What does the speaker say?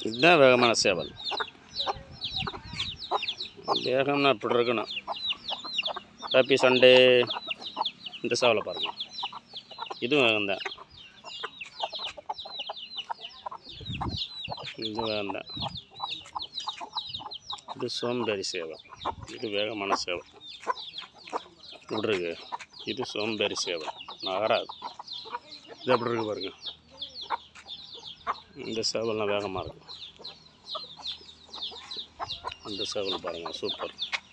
இதுதான் வேகமான சேவல் வேகம்னா இப்படி இருக்கணும் ஹாப்பி சண்டே இந்த சேவலை பாருங்கள் இதுவும் வேகம்தான் இது வேகம்தான் இது சோம்பேறி சேவல் இது வேகமான சேவல் இப்படி இருக்கு இது சோம்பேறி சேவல் நகராது இது எப்படி இருக்கு பாருங்க இந்த சேவல்லாம் வேகமாக இருக்கும் அந்த சேவல் பாருங்கள் சூப்பர்